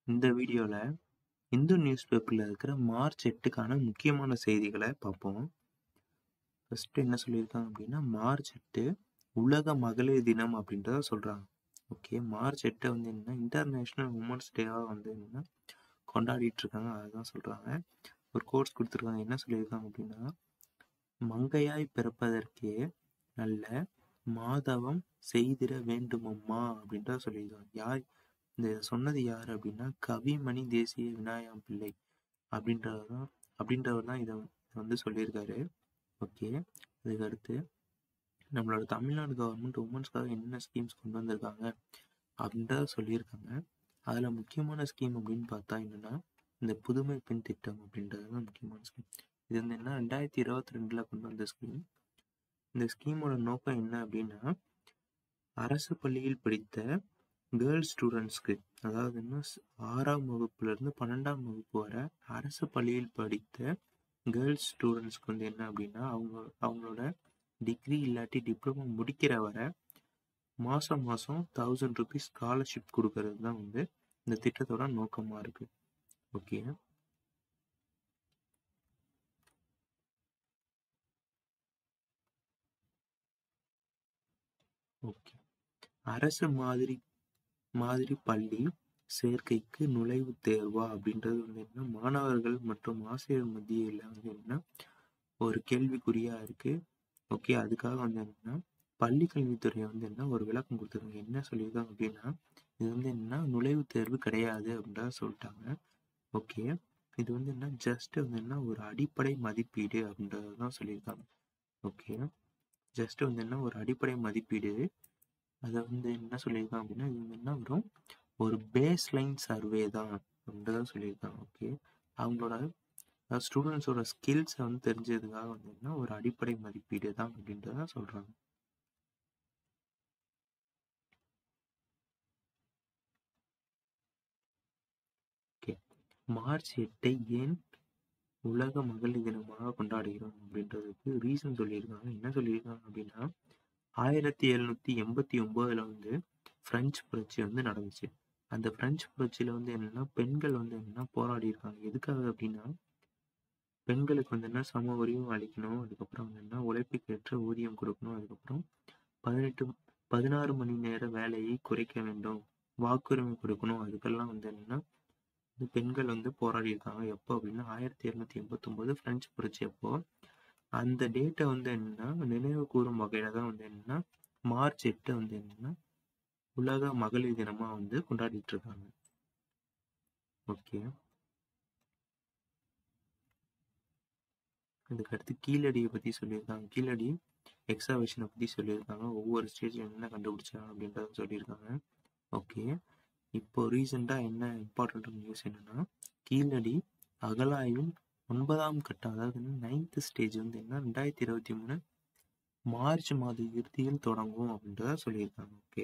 இந்த வீடியோல இந்து நியூஸ் பேப்பர்ல இருக்கிற மார்ச் 8க்கான முக்கியமான செய்திகளை பார்ப்போம். ஃபர்ஸ்ட் என்ன சொல்லியிருக்காங்க அப்படின்னா, மார்ச் 8 உலக மகளிர் தினம் அப்படின்றத சொல்றாங்க. ஓகே. மார்ச் 8 வந்து என்னன்னா, இன்டர்நேஷனல் உமன்ஸ் டேவா வந்து என்னன்னா கொண்டாடிட்டு இருக்காங்க. அதுதான் சொல்றாங்க. ஒரு கோட்ஸ் குடுத்துருக்காங்க. என்ன சொல்லியிருக்காங்க அப்படின்னா, "மங்கையாய் பிறப்பதற்கே நல்ல மாதவம் செய்திட வேண்டுமம்மா" அப்படின்றத சொல்லியிருக்காங்க. யார் இந்த சொன்னது யாரு அப்படின்னா, கவிமணி தேசிய விநாயகம் பிள்ளை அப்படின்றவர் தான் அப்படின்றவர் தான் இத வந்து சொல்லியிருக்காரு. ஓகே. அதுக்கு அடுத்து நம்மளோட தமிழ்நாடு கவர்மெண்ட் உமன்ஸ்க்காக என்னென்ன ஸ்கீம்ஸ் கொண்டு வந்திருக்காங்க அப்படின்றத சொல்லியிருக்காங்க. அதுல முக்கியமான ஸ்கீம் அப்படின்னு பார்த்தா என்னன்னா, இந்த புதுமை பெண் திட்டம் அப்படின்றது தான் முக்கியமான ஸ்கீம். இது வந்து என்ன 2022ல கொண்டு வந்த ஸ்கீம். இந்த ஸ்கீமோட நோக்கம் என்ன அப்படின்னா, அரசு பள்ளியில் படித்த கேர்ல்ஸ் ஸ்டூடண்ட்ஸ்க்கு அதாவது என்ன 6ஆம் வகுப்புல இருந்து 12ஆம் வகுப்பு வரை அரசு பள்ளியில் படித்த கேர்ல்ஸ் ஸ்டூடண்ட்ஸ்க்கு வந்து என்ன அப்படின்னா, அவங்க அவங்களோட டிகிரி இல்லாட்டி டிப்ளமோ முடிக்கிற வரை மாசம் மாசம் ₹1000 ஸ்காலர்ஷிப் குடுக்கறது தான் வந்து இந்த திட்டத்தோட நோக்கமா இருக்கு. ஓகே. ஓகே. அரசு மாதிரி மாதிரி பள்ளி சேர்க்கைக்கு நுழைவுத் தேர்வா அப்படின்றது வந்து என்ன, மாணவர்கள் மற்றும் ஆசிரியர் மத்தியில வந்து என்ன ஒரு கேள்விக்குறியா இருக்கு. ஓகே. அதுக்காக வந்து என்னன்னா, பள்ளி கல்வித்துறை வந்து என்ன ஒரு விளக்கம் குடுத்திருக்காங்க. என்ன சொல்லியிருக்காங்க அப்படின்னா, இது வந்து என்னன்னா நுழைவுத் தேர்வு கிடையாது அப்படின்றத சொல்லிட்டாங்க. ஓகே. இது வந்து என்ன ஜஸ்ட் வந்து என்ன ஒரு அடிப்படை மதிப்பீடு அப்படின்றத தான் சொல்லியிருக்காங்க. ஓகே. ஜஸ்ட் வந்து என்ன ஒரு அடிப்படை மதிப்பீடு. அத வந்து என்ன சொல்லியிருக்காங்க அப்படின்னா, இது வந்து என்ன வரும் ஒரு பேஸ் லைன் சர்வே தான் அப்படின்றத சொல்லியிருக்காங்க. ஓகே. அவங்களோட அதாவது ஸ்டூடண்ட்ஸோட ஸ்கில்ஸ வந்து தெரிஞ்சதுக்காக வந்து என்ன ஒரு அடிப்படை மதிப்பீடு தான் அப்படின்றத சொல்றாங்க. ஓகே. மார்ச் 8ஐ ஏன் உலக மகளிர் தினமாக கொண்டாடுகிறோம் அப்படின்றதுக்கு ரீசன் சொல்லியிருக்காங்க. என்ன சொல்லியிருக்காங்க அப்படின்னா, 1789ல வந்து பிரெஞ்சு புரட்சி வந்து நடந்துச்சு. அந்த பிரெஞ்சு புரட்சியில வந்து என்னன்னா, பெண்கள் வந்து என்னன்னா போராடியிருக்காங்க. எதுக்காக அப்படின்னா, பெண்களுக்கு வந்து என்ன சம உரிமை அளிக்கணும். அதுக்கப்புறம் வந்து என்ன உழைப்புக்கு ஏற்ற ஊதியம் குடுக்கணும். அதுக்கப்புறம் 18 16 மணி நேர வேலையை குறைக்க வேண்டும். வாக்குரிமை குடுக்கணும். அதுக்கெல்லாம் வந்து என்னன்னா, பெண்கள் வந்து போராடியிருக்காங்க. எப்போ அப்படின்னா, 1789 பிரெஞ்சு புரட்சி அப்போ. அந்த டேட்ட வந்து என்னன்னா, நினைவு கூரும் வகையில தான் வந்து என்னன்னா, மார்ச் 8 வந்து என்னன்னா, உலக மகளிர் தினமா வந்து கொண்டாடிட்டு இருக்காங்க. ஓகே. அதுக்கு அடுத்து கீழடிய பத்தி சொல்லியிருக்காங்க. கீழடி எக்ஸவேஷன பத்தி சொல்லியிருக்காங்க. ஒவ்வொரு ஸ்டேஜ்ல என்ன கண்டுபிடிச்சாங்க அப்படின்றத சொல்லியிருக்காங்க. ஓகே. இப்போ ரீசென்ட்டா என்ன இம்பார்ட்டன்ட் நியூஸ் என்னன்னா, கீழடி அகழாய்வின் 9ஆம் கட்டம் அதாவது 9த் ஸ்டேஜ் வந்து என்ன 2023 மார்ச் மாத இறுதியில் தொடங்கும் அப்படின்றத சொல்லியிருக்காங்க. ஓகே.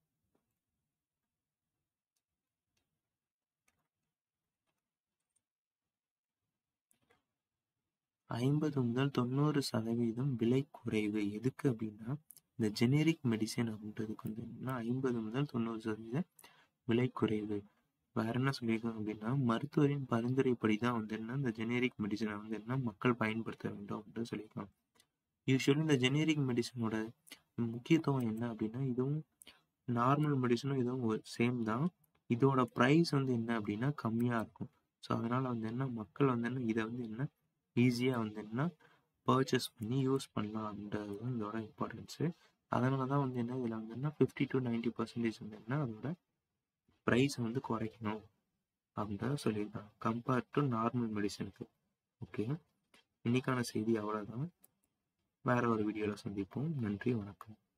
ஐம்பது முதல் 90% விலை குறைவு. எதுக்கு அப்படின்னா, இந்த ஜெனரிக் மெடிசின் அப்படின்றதுக்கு வந்து என்னன்னா 50 முதல் 90% விலை குறைவு. வேற என்ன சொல்லியிருக்காங்க அப்படின்னா, மருத்துவரின் பரிந்துரைப்படி தான் வந்து என்ன இந்த ஜெனரிக் மெடிசின வந்து என்ன மக்கள் பயன்படுத்த வேண்டும் அப்படின்னு சொல்லியிருக்காங்க. யூசுவலி இந்த ஜெனரிக் மெடிசினோட முக்கியத்துவம் என்ன அப்படின்னா, இதுவும் நார்மல் மெடிசினும் இதுவும் சேம் தான். இதோட பிரைஸ் வந்து என்ன அப்படின்னா கம்மியா இருக்கும். ஸோ அதனால வந்து என்ன மக்கள் வந்து என்ன இத வந்து என்ன ஈஸியா வந்து என்ன பர்ச்சேஸ் பண்ணி யூஸ் பண்ணலாம் அப்படின்றது தான் இதோட இம்பார்ட்டன்ஸ். அதனால தான் வந்து என்ன இதுல வந்து என்ன 50-90% வந்து என்ன அதோட பிரைஸ் வந்து குறைக்கணும் அப்படின்றத சொல்லியிருக்காங்க. கம்பேர் டூ நார்மல் மெடிசினுக்கு. ஓகே. இன்னைக்கான செய்தி அவ்வளவுதான். வேற ஒரு வீடியோல சந்திப்போம். நன்றி, வணக்கம்.